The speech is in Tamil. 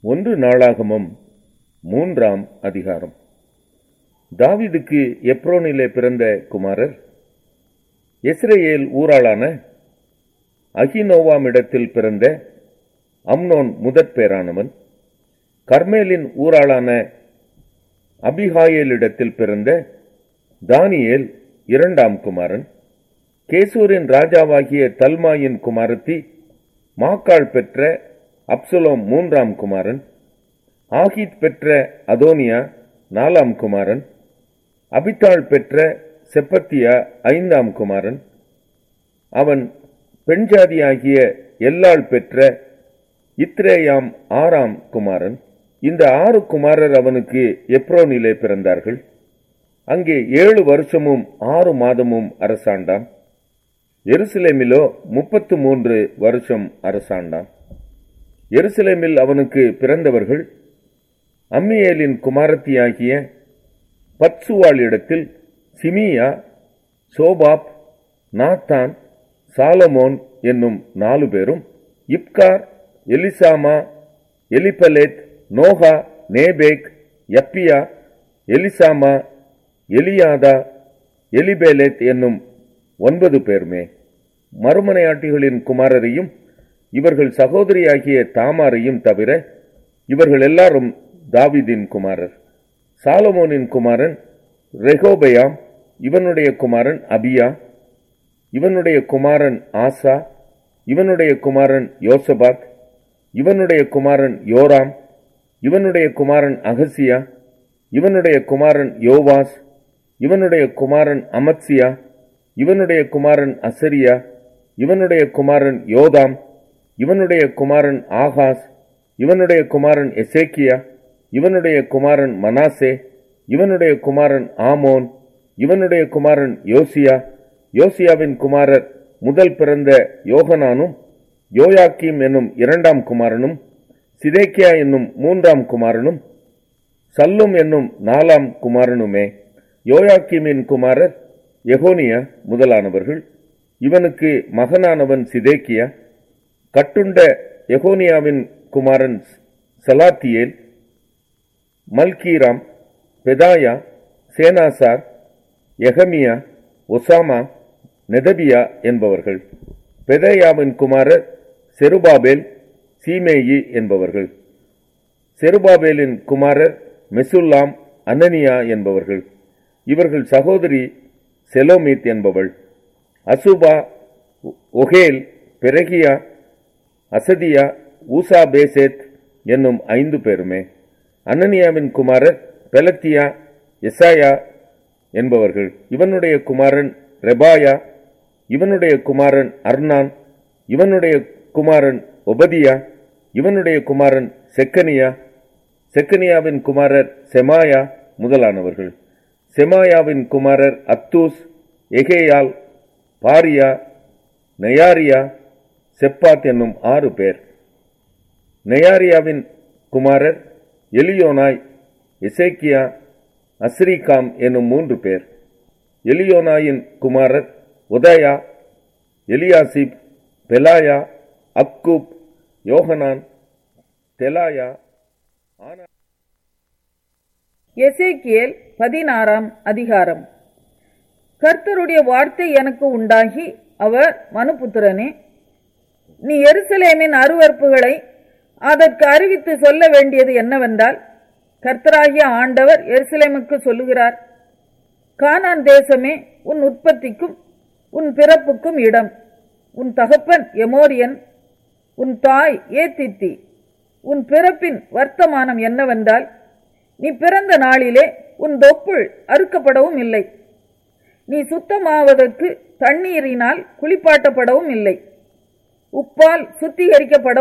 ஒன்று நாளாகமம் மூன்றாம் அதிகாரம் தாவீதுக்கு எப்ரோனிலே பிறந்த குமாரர் இஸ்ரேல் ஊராளான அகினோவாமிடத்தில் பிறந்த அம்னோன் முதற் பேரானவன் கர்மேலின் ஊராளான அபிகாயேலிடத்தில் பிறந்த தானியேல் இரண்டாம் குமாரன் கேசூரின் ராஜாவாகிய தல்மாயின் குமாரத்தி மாக்காள் பெற்ற அப்சலோம் மூன்றாம் குமாரன் ஆகித் பெற்ற அதோனியா நாலாம் குமாரன் அபித்தாள் பெற்ற செப்பத்தியா ஐந்தாம் குமாரன் அவன் பெண்ஜாதியாகிய எல்லாள் பெற்ற இத்ரேயாம் ஆறாம் குமாரன் இந்த ஆறு குமாரர் அவனுக்கு எப்ரோனிலே பிறந்தார்கள் அங்கே ஏழு வருஷமும் ஆறு மாதமும் அரசாண்டான் எருசலேமிலோ முப்பத்து மூன்று வருஷம் அரசாண்டான் எருசலேமில் அவனுக்கு பிறந்தவர்கள் அம்மியேலின் குமாரத்தியாகிய பத்சுவாளிடத்தில் சிமியா சோபாப் நாத்தான் சாலமோன் என்னும் நாலு பேரும் இப்கார் எலிசாமா எலிபலேத் நோகா நேபேக் யப்பியா எலிசாமா எலியாதா எலிபேலேத் என்னும் ஒன்பது பேருமே மறுமனையாட்டிகளின் குமாரரையும் இவர்கள் சகோதரியாகிய தாமாரையும் தவிர இவர்கள் எல்லாரும் தாவிதின் குமாரர் சாலமோனின் குமாரன் ரெகோபயாம் இவனுடைய குமாரன் அபியா இவனுடைய குமாரன் ஆசா இவனுடைய குமாரன் யோசபாத் இவனுடைய குமாரன் யோராம் இவனுடைய குமாரன் அகசியா இவனுடைய குமாரன் யோவாஸ் இவனுடைய குமாரன் அமத்சியா இவனுடைய குமாரன் அசரியா இவனுடைய குமாரன் யோதாம் இவனுடைய குமாரன் ஆகாஸ் இவனுடைய குமாரன் எசேக்கியா இவனுடைய குமாரன் மனாசே இவனுடைய குமாரன் ஆமோன் இவனுடைய குமாரன் யோசியா யோசியாவின் குமாரர் முதல் பிறந்த யோகனானும் யோயாக்கீம் என்னும் இரண்டாம் குமாரனும் சிதேக்கியா என்னும் மூன்றாம் குமாரனும் சல்லும் என்னும் நாலாம் குமாரனுமே யோயாக்கீமின் குமாரர் எகோனியா முதலானவர்கள் இவனுக்கு மகனானவன் சிதேக்கியா கட்டுண்ட எகோனியாவின் குமாரன் சலாத்தியேல் மல்கீராம் பெதாயா சேனாசார் எகமியா ஒசாமா நெதபியா என்பவர்கள் பெதயாவின் குமாரர் செருபாபேல் சீமேயி என்பவர்கள் செருபாபேலின் குமாரர் மெசுல்லாம் அனனியா என்பவர்கள் இவர்கள் சகோதரி செலோமித் என்பவள் அசுபா ஒகேல் பெரகியா அசதியா ஊசா பேசேத் என்னும் ஐந்து பேருமே அனனியாவின் குமாரர் பெலத்தியா எசாயா என்பவர்கள் இவனுடைய குமாரன் ரெபாயா இவனுடைய குமாரன் அர்னான் இவனுடைய குமாரன் ஒபதியா இவனுடைய குமாரன் செக்கனியா செக்கனியாவின் குமாரர் செமாயா முதலானவர்கள் செமாயாவின் குமாரர் அத்தூஸ் எகேயால் பாரியா நெயாரியா செப்பாத் என்னும் ஆறு பேர் நெயாரியாவின் குமாரர் எலியோனாய் எசேக்கியா அஸ்ரீகாம் என்னும் மூன்று பேர் எலியோனாயின் குமாரர் Hodaiah Eliashib Pelaiah Akkub Johanan Delaiah Anani Ezekiel பதினாறாம் அதிகாரம் கர்த்தருடைய வார்த்தை எனக்கு உண்டாகி அவர் மனுபுத்திரனே நீ எருசலேமின் அருவறுப்புகளை அதற்கு அறிவித்து சொல்ல வேண்டியது என்னவென்றால் கர்த்தராகிய ஆண்டவர் எருசலேமுக்கு சொல்லுகிறார் கானான் தேசமே உன் உற்பத்திக்கும் உன் பிறப்புக்கும் இடம் உன் தகப்பன் எமோரியன் உன் தாய் ஏத்தித்தி உன் பிறப்பின் வர்த்தமானம் என்னவென்றால் நீ பிறந்த நாளிலே உன் தொப்புள் அறுக்கப்படவும் இல்லை நீ சுத்தமாவதற்கு தண்ணீரினால் குளிப்பாட்டப்படவும் இல்லை உப்பால் சுத்திகரிக்கப்படவும்